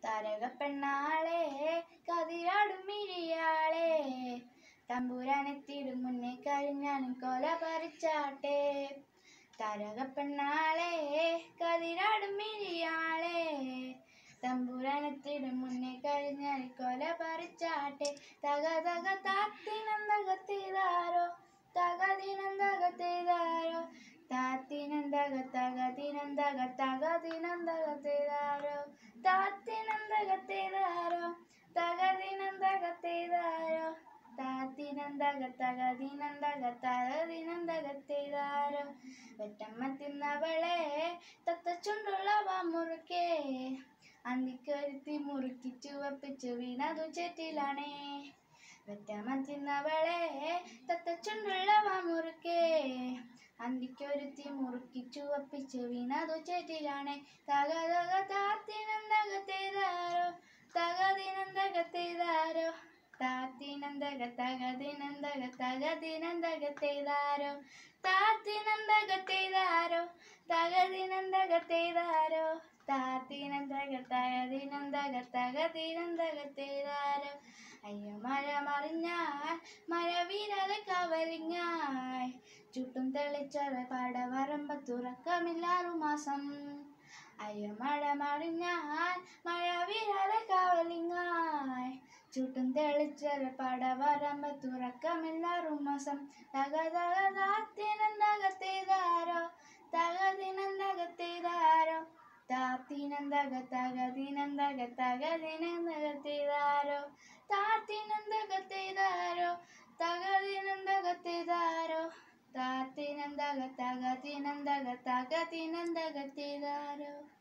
താരകപ്പെണ്ണാളെ കതിരാടും മിഴിയാളെ തമ്പുരാനെത്തിയിടും മുന്നേ കഴിഞ്ഞാനും കൊല പറിച്ചാട്ടെ താരകപ്പെണ്ണാളെ കതിരാടും മിഴിയാളെ തമ്പുരാനെത്തിയിടും മുന്നേ കഴിഞ്ഞാൽ കൊല പറിച്ചാട്ടെ തക തക താത്തിനന്തകത്തിതാരോ തകതിനന്തകത്തിതാരോ താത്തിനന്തക തകതിനന്തക തകതിനന്തകത്തിതാരോ താത്തിനന്തകത്തിതാരോ തകതിനന്തകത്തിതാരോ താത്തിനന്തക തകതിനന്തക തകതിനന്തകത്തിതാരോ വെട്ടമ്മ തിന്നവളെ തത്തച്ചുണ്ടുള്ളവ മുറുക്കേ അന്തിക്കൊരുത്തി മുറുക്കി ചുവപ്പിച്ചു വീണതു ചേറ്റിലാണേ വെറ്റമ്മ തിന്നവളെ തത്തച്ചുണ്ടുള്ളവ മുറുക്കേ അന്തിക്കൊരുത്തി മുറുക്കി ചുവപ്പിച്ചു വീണതു ചേറ്റിലാണേ തക തക താത്തിനന്തകത്തേതാരോ തകതിനന്തകത്തേതാരോ താത്തിനന്തക തകതിനന്തക തകതിനന്തകത്തേതാരോ താത്തിനന്തകത്തേതാരോ തകതിനന്തകത്തേതാരോ താത്തിനന്തക തകതിനന്തക തകതിനന്തകത്തേതാരോ അയ്യോ മഴ മറിഞ്ഞാൽ മഴ വീരലെ കവലിങ്ങായി ചുട്ടും തെളിച്ചറ പടവരമ്പ തുറക്കമില്ലാറു മാസം അയ്യോ മഴ മറിഞ്ഞാൽ മഴ വീരലെ കവലിങ്ങായി ചുട്ടും തെളിച്ചറ പടവരമ്പ തുറക്കമില്ലാറു മാസം തക തക താത്തിനന്തകത്തേതാരോ തകതിനന്തകത്തേതാരോ താത്തിനന്തക തകതിനന്തക തകതിനന്തകത്തേതാരോ താത്തിനന്തകത്തേതാരോ തകതിനന്തകത്തേതാരോ താത്തിനന്തക തകതിനന്തക തകതിനന്തകത്തേതാരോ